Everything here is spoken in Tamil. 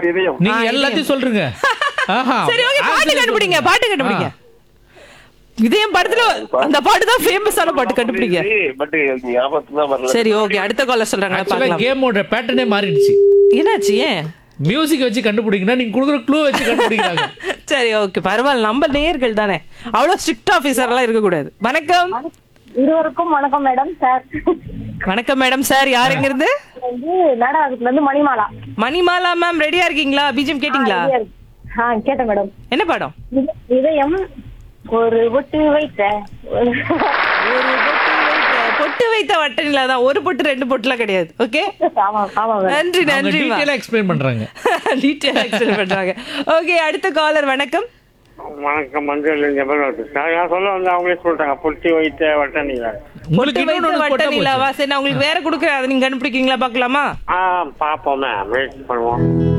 சார் இதயம் நீங்க எல்லாத்தையும் சொல்றீங்க ஆஹா சரி ஓகே பாட்டு answer கண்டுபிடிங்க சொல்லுங்க. பாட்டு கண்டுபிடிங்க இதயம் படத்துல அந்த பாட்டு தான் ஃபேமஸான பாட்டு கண்டுபிடிங்க பட் ஞாபகத்துக்கு தான் வரல சரி ஓகே அடுத்த காலர் சொல்றாங்க ஆக்சுவலா பார்க்கலாம் கேமோட பேட்டர்னே மாறிடுச்சு என்னாச்சு ஏன் மியூசிக் வச்சு கண்டுபிடிங்கன்னா நீங்க கொடுக்குற க்ளூ வச்சு கண்டுபிடிக்கிறாங்க சரி ஓகே பரவாயில்ல நம்ம நேயர்கள் தானே அவ்வளவு ஸ்ட்ரிக்ட் ஆபீசர் எல்லாம் இருக்க கூடாது வணக்கம் இருவருக்கும் வணக்கம் மேடம் சார் வணக்கம் மேடம் சார் யார் எங்க இருந்து வந்து நாடகத்துல இருந்து மணிமாலா மணிமாலா மேம் ரெடியா இருக்கீங்களா பிஜிஎம் கேட்டிங்களா ஆ கேட்டேன் மேடம் என்ன படம் இது- இதயம் ஒரு ஒட்டு வைத்த ஒரு- ஒரு பொட்டு வைத்த பொட்டு வைத்த வட்டனில தான் ஒரு பொட்டு ரெண்டு பொட்டுலாம் கிடையாது ஓகே ஆமா ஆமா மேடம் நன்றி அவங்க நன்றி டீட்டெயிலா எக்ஸ்பிளைன் பண்றாங்க டீட்டெயில் எக்ஸ்பிளைன் பண்றாங்க ஓகே அடுத்த காலர் வணக்கம் வணக்கம் மஞ்சள் ஜபல்வாத்து சார் நான் சொல்ல வந்து அவங்களே சொல்லிட்டாங்க பொட்டி வைத்த வட்டணிகள் உங்களுக்கு பொட்டு வைத்த இன்னொன்னு வட்ட போட்டா நிலாவா போச்சு. சரி நான் உங்களுக்கு வேற கொடுக்குறேன் அதை நீங்க கண்டுபிடிக்கிறீங்களா பார்க்கலாமா ஆ பார்ப்போமே முயற்சி பண்ணுவோம்